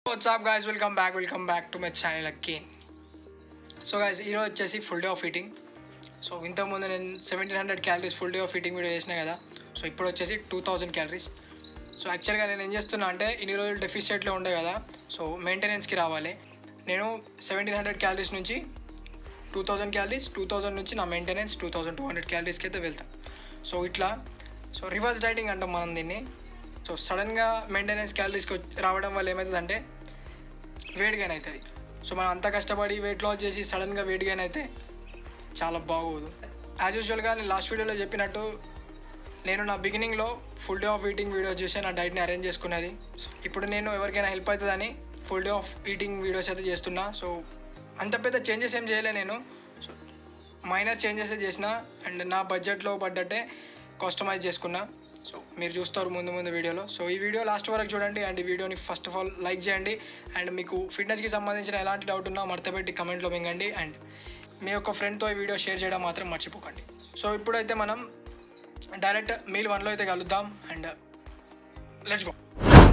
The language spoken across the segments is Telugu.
WhatsApp guys welcome back welcome back to my channel again so guys ఈరోజు వచ్చేసి full day of eating so ఇంతకుముందు నేను seventeen hundred calories full day of eating video చేసిన కదా సో ఇప్పుడు వచ్చేసి టూ థౌజండ్ క్యాలరీస్ సో యాక్చువల్గా నేను ఏం చేస్తున్నా అంటే ఇన్ని రోజులు డెఫిషియట్లో ఉండే కదా సో మెయింటెనెన్స్కి రావాలి నేను సెవెంటీన్ హండ్రెడ్ క్యాలరీస్ నుంచి two thousand calories two thousand నుంచి నా maintenance two thousand two hundred క్యాలరీస్కి అయితే వెళ్తాను సో ఇట్లా సో రివర్స్ డైటింగ్ అంటాం మనం దీన్ని సో సడన్గా మెయింటెనెన్స్ క్యాలరీస్కి రావడం వల్ల ఏమవుతుందంటే వెయిట్ గెయిన్ అవుతుంది సో మనం అంత కష్టపడి వెయిట్ లాస్ చేసి సడన్గా వెయిట్ గెయిన్ అయితే చాలా బాగోదు యాజ్ యూజువల్గా నేను లాస్ట్ వీడియోలో చెప్పినట్టు నేను నా బిగినింగ్లో full day of eating video చూసి నా డైట్ని అరేంజ్ చేసుకున్నది సో ఇప్పుడు నేను ఎవరికైనా హెల్ప్ అవుతుందని full day of eating videos అయితే చేస్తున్నా సో అంత పెద్ద చేంజెస్ ఏం చేయలే నేను సో మైనర్ చేంజెస్ చేసిన అండ్ నా బడ్జెట్లో పడ్డట్టే కస్టమైజ్ చేసుకున్నా సో మీరు చూస్తారు ముందు ముందు వీడియోలో సో ఈ వీడియో లాస్ట్ వరకు చూడండి అండ్ ఈ వీడియోని ఫస్ట్ ఆఫ్ ఆల్ లైక్ చేయండి అండ్ మీకు ఫిట్నెస్కి సంబంధించిన ఎలాంటి డౌట్ ఉన్నా మడతపెట్టి కమెంట్లో మింగండి అండ్ మీ యొక్క ఫ్రెండ్తో ఈ వీడియో షేర్ చేయడం మాత్రం మర్చిపోకండి సో ఇప్పుడైతే మనం డైరెక్ట్ మీల్ వన్లో అయితే కలుద్దాం and let's go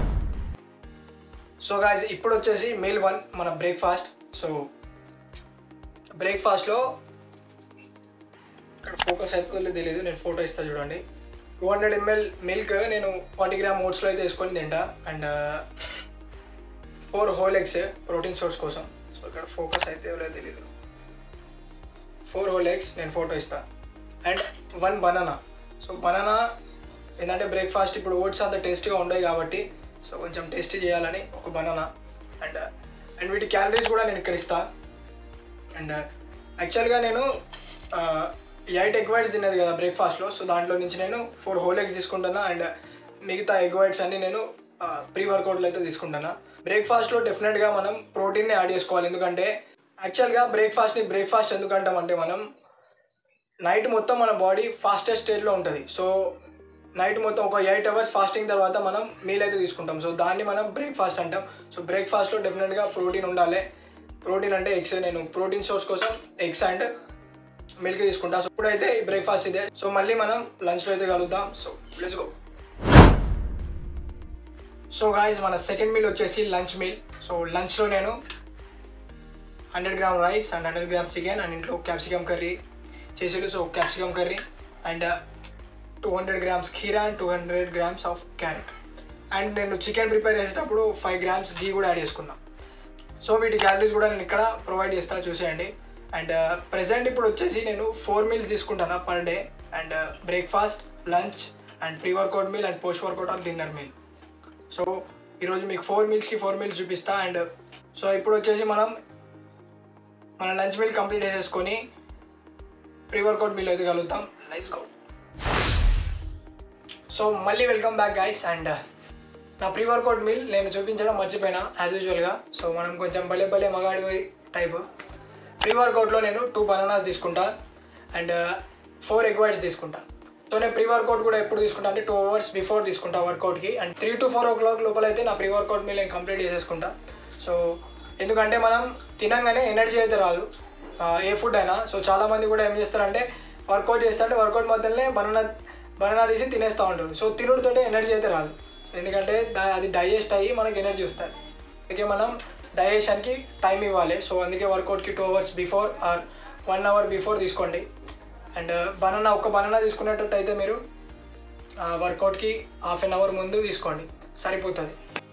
so guys ఇప్పుడు వచ్చేసి మీల్ వన్ మన బ్రేక్ఫాస్ట్ సో బ్రేక్ఫాస్ట్లో ఇక్కడ ఫోకస్ అవుతుందో తెలియదు నేను ఫోటో ఇస్తా చూడండి టూ హండ్రెడ్ ఎంఎల్ మిల్క్ నేను ఫార్టీ గ్రామ్ ఓట్స్లో అయితే వేసుకొని తింటా and four whole eggs protein source కోసం సో ఇక్కడ ఫోకస్ అయితే ఎవరో తెలియదు ఫోర్ హోల్ ఎగ్స్ నేను ఫోటో ఇస్తా and one banana so banana ఏంటంటే బ్రేక్ఫాస్ట్ ఇప్పుడు ఓట్స్ అంత టేస్టీగా ఉండవు కాబట్టి సో కొంచెం టేస్టీ చేయాలని ఒక బనానా అండ్ అండ్ వీటి క్యాలరీస్ కూడా నేను ఇక్కడ ఇస్తా అండ్ యాక్చువల్గా నేను ఎయిట్ ఎగ్ వైట్స్ తిన్నది కదా బ్రేక్ఫాస్ట్లో సో దాంట్లో నుంచి నేను ఫోర్ హోల్ ఎగ్స్ తీసుకుంటున్నా అండ్ మిగతా ఎగ్ వైట్స్ అన్ని నేను ప్రీ వర్కౌట్లో అయితే తీసుకుంటున్నా బ్రేక్ఫాస్ట్లో డెఫినెట్గా మనం ప్రోటీన్ని యాడ్ చేసుకోవాలి ఎందుకంటే యాక్చువల్గా బ్రేక్ఫాస్ట్ని బ్రేక్ఫాస్ట్ ఎందుకంటామంటే మనం నైట్ మొత్తం మన బాడీ ఫాస్టెస్ట్ స్టేజ్లో ఉంటుంది సో నైట్ మొత్తం ఒక ఎయిట్ అవర్స్ ఫాస్టింగ్ తర్వాత మనం మీల్ అయితే తీసుకుంటాం సో దాన్ని మనం బ్రేక్ఫాస్ట్ అంటాం సో బ్రేక్ఫాస్ట్లో డెఫినెట్గా ప్రోటీన్ ఉండాలి ప్రోటీన్ అంటే ఎగ్స్ నేను ప్రోటీన్ సోర్స్ కోసం ఎగ్స్ అండ్ మిల్క్ తీసుకుంటా సో ఇప్పుడైతే ఈ బ్రేక్ఫాస్ట్ ఇదే సో మళ్ళీ మనం లంచ్లో అయితే కలుద్దాం so let's go so guys మన సెకండ్ మీల్ వచ్చేసి లంచ్ మీల్ సో లంచ్లో నేను hundred gram rice and hundred gram chicken and ఇంట్లో క్యాప్సికమ్ కర్రీ చేసాడు so capsicum curry and two hundred grams ఖీరా and two hundred grams of carrot and నేను చికెన్ ప్రిపేర్ చేసేటప్పుడు ఫైవ్ గ్రామ్స్ ఘీ కూడా యాడ్ చేసుకున్నా సో వీటి క్యాలరీస్ కూడా నేను ఇక్కడ ప్రొవైడ్ చేస్తాను చూసేయండి అండ్ ప్రజెంట్ ఇప్పుడు వచ్చేసి నేను ఫోర్ మీల్స్ తీసుకుంటాను per day and breakfast lunch and pre workout meal and post workout or dinner meal so ఈరోజు మీకు ఫోర్ మీల్స్కి ఫోర్ మీల్స్ చూపిస్తా అండ్ సో ఇప్పుడు వచ్చేసి మనం మన లంచ్ మీల్ కంప్లీట్ చేసేసుకొని ప్రీ వర్కౌట్ మీల్ అయితే కలుగుతాం లైట్స్ గో సో మళ్ళీ వెల్కమ్ బ్యాక్ గైస్ అండ్ నా ప్రీ వర్కౌట్ మీల్ నేను చూపించడం మర్చిపోయినా యాజ్ యూజువల్గా సో మనం కొంచెం భలే భలే మగాడి టైప్ ప్రీ వర్కౌట్లో నేను టూ బనానాస్ తీసుకుంటా అండ్ ఫోర్ ఎగ్ వైట్స్ తీసుకుంటా సో నేను ప్రీ వర్కౌట్ కూడా ఎప్పుడు తీసుకుంటా అంటే టూ అవర్స్ బిఫోర్ తీసుకుంటా వర్కౌట్కి and three to four o'clock లోపల అయితే నా ప్రీ వర్కౌట్ మీల్ నేను కంప్లీట్ చేసేసుకుంటా సో ఎందుకంటే మనం తినంగానే ఎనర్జీ అయితే రాదు ఆ, ఏ ఫుడ్ అయినా సో చాలామంది కూడా ఏం చేస్తారంటే వర్కౌట్ చేస్తారంటే వర్కౌట్ మధ్యలోనే బనానా బనానా తీసి తినేస్తూ ఉంటారు సో తినుడుతోటే ఎనర్జీ అయితే రాదు సో ఎందుకంటే దా- అది డైజెస్ట్ అయ్యి మనకి ఎనర్జీ వస్తుంది అందుకే మనం డైజెషన్కి టైం ఇవ్వాలి సో అందుకే వర్కౌట్కి two hours before or one hour before తీసుకోండి అండ్ బనానా ఒక బనానా తీసుకునేటట్టు అయితే మీరు వర్కౌట్కి హాఫ్ అన్ అవర్ ముందు తీసుకోండి సరిపోతుంది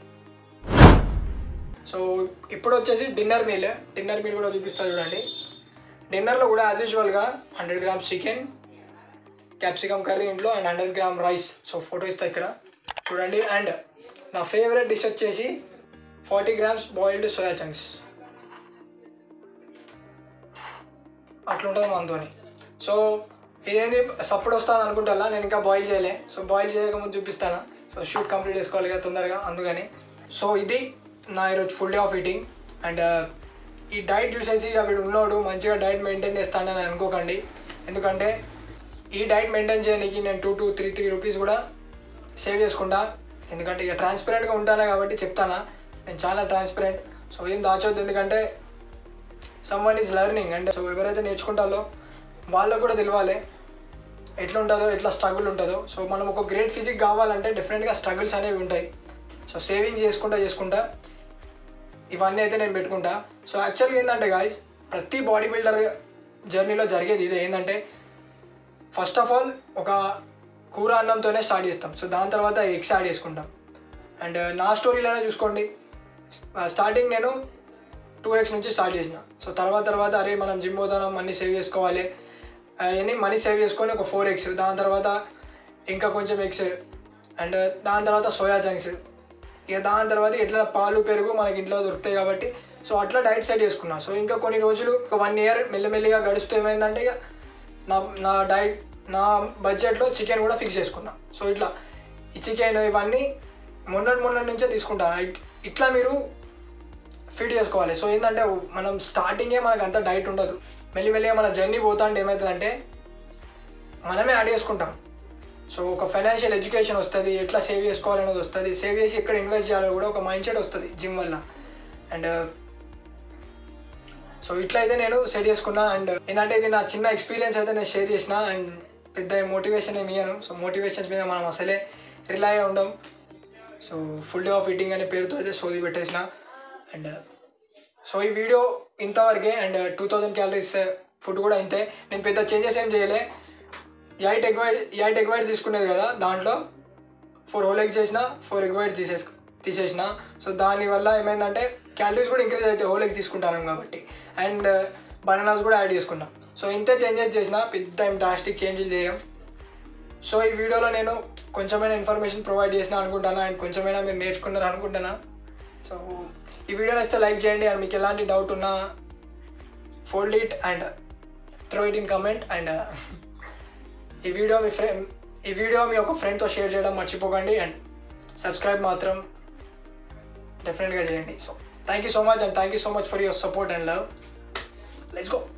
సో ఇప్పుడు వచ్చేసి డిన్నర్ మీల్ డిన్నర్ మీల్ కూడా చూపిస్తా చూడండి డిన్నర్లో కూడా యాజ్ యూజువల్గా hundred grams chicken capsicum curry ఇంట్లో and hundred gram rice so photo ఇస్తా ఇక్కడ చూడండి అండ్ నా ఫేవరెట్ డిష్ వచ్చేసి forty grams boiled soya chunks అట్లుంటుంది మనతోని సో ఇదేంటి సప్పుడు వస్తాను అనుకుంటా నేను ఇంకా బాయిల్ చేయలే సో బాయిల్ చేయకముందు చూపిస్తాను సో షూట్ కంప్లీట్ చేసుకోవాలి కదా తొందరగా అందుకని సో ఇది నా ఈరోజు full day of eating and ఈ డైట్ చూసేసి ఇక వీడు ఉన్నోడు మంచిగా డైట్ మెయింటైన్ చేస్తానని అనుకోకండి ఎందుకంటే ఈ డైట్ మెయింటైన్ చేయడానికి నేను two two three three rupees కూడా సేవ్ చేసుకుంటా ఎందుకంటే ఇక ట్రాన్స్పరెంట్గా ఉంటానా కాబట్టి చెప్తానా నేను చాలా ట్రాన్స్పరెంట్ సో ఏం దాచొద్దు ఎందుకంటే someone is learning and so ఎవరైతే నేర్చుకుంటారో వాళ్ళకు కూడా తెలియాలి ఎట్లా ఉంటుందో ఎట్లా స్ట్రగుల్ ఉంటుందో సో మనం ఒక గ్రేట్ ఫిజిక్ కావాలంటే డెఫినెట్గా స్ట్రగుల్స్ అనేవి ఉంటాయి సో సేవింగ్ చేసుకుంటా చేసుకుంటా ఇవన్నీ అయితే నేను పెట్టుకుంటా సో యాక్చువల్గా ఏంటంటే గాయస్ ప్రతి బాడీ బిల్డర్ జర్నీలో జరిగేది ఇదే ఏంటంటే ఫస్ట్ ఆఫ్ ఆల్ ఒక కూర అన్నంతోనే స్టార్ట్ చేస్తాం సో దాని తర్వాత ఎగ్స్ యాడ్ చేసుకుంటాం అండ్ నా స్టోరీలోనే చూసుకోండి స్టార్టింగ్ నేను టూ ఎక్స్ నుంచి స్టార్ట్ చేసిన సో తర్వాత తర్వాత అరే మనం జిమ్ పోతాం మనీ సేవ్ చేసుకోవాలి అవన్నీ మనీ సేవ్ చేసుకొని ఒక ఫోర్ ఎగ్స్ దాని తర్వాత ఇంకా కొంచెం ఎగ్స్ అండ్ దాని తర్వాత సోయా చంక్స్ ఇక దాని తర్వాత ఇట్లా పాలు పెరుగు మనకి ఇంట్లో దొరుకుతాయి కాబట్టి సో అట్లా డైట్ సెట్ చేసుకున్నా సో ఇంకా కొన్ని రోజులు ఒక వన్ ఇయర్ మెల్లిమెల్లిగా గడుస్తూ ఏమైందంటే ఇక నా నా డైట్ నా బడ్జెట్లో చికెన్ కూడా ఫిక్స్ చేసుకున్నా సో ఇట్లా ఈ చికెన్ ఇవన్నీ మొన్నటి మొన్నటి నుంచే తీసుకుంటాను ఇట్- ఇట్లా మీరు ఫిట్ చేసుకోవాలి సో ఏంటంటే మనం స్టార్టింగే మనకు అంత డైట్ ఉండదు మెల్లిమెల్లిగా మన జర్నీ పోతా అంటే ఏమవుతుందంటే మనమే యాడ్ చేసుకుంటాం సో ఒక ఫైనాన్షియల్ ఎడ్యుకేషన్ వస్తుంది ఎట్లా సేవ్ చేసుకోవాలనేది వస్తుంది సేవ్ చేసి ఎక్కడ ఇన్వెస్ట్ చేయాలో కూడా ఒక మైండ్ సెట్ వస్తుంది జిమ్ వల్ల అండ్ సో ఇట్లయితే నేను సెట్ చేసుకున్నా అండ్ ఏంటంటే ఇది నా చిన్న ఎక్స్పీరియన్స్ అయితే నేను షేర్ చేసిన అండ్ పెద్ద మోటివేషన్ ఏమి ఇయ్యను సో మోటివేషన్స్ మీద మనం అసలే రిలై అయి ఉండం so full day of eating అనే పేరుతో అయితే సోది పెట్టేసిన అండ్ సో ఈ వీడియో ఇంతవరకే and two thousand calories food కూడా ఇంతే నేను పెద్ద చేంజెస్ ఏం చేయలే eight egg white eight egg white తీసుకునేది కదా దాంట్లో ఫోర్ హోల్ ఎగ్స్ చేసిన ఫోర్ ఎగ్ వైట్ తీసేసు తీసేసిన సో దానివల్ల ఏమైందంటే క్యాలరీస్ కూడా ఇంక్రీజ్ అయితే హోల్ ఎగ్స్ తీసుకుంటాను కాబట్టి అండ్ బనానాస్ కూడా యాడ్ చేసుకున్నాం సో ఇంతే చేంజెస్ చేసిన పెద్ద ఏం డ్రాస్టిక్ చేంజెస్ చేయం సో ఈ వీడియోలో నేను కొంచెమైనా ఇన్ఫర్మేషన్ ప్రొవైడ్ చేసిన అనుకుంటాను అండ్ కొంచెమైనా మీరు నేర్చుకున్నారు అనుకుంటున్నా సో ఈ వీడియో నచ్చితే లైక్ చేయండి అండ్ మీకు ఎలాంటి డౌట్ ఉన్నా fold it and throw it in comment and ఈ వీడియో మీ ఫ్రెండ్ ఈ వీడియో మీ ఒక ఫ్రెండ్తో షేర్ చేయడం మర్చిపోకండి అండ్ సబ్స్క్రైబ్ మాత్రం డెఫినెట్గా చేయండి so thank you so much and thank you so much for your support and love let's go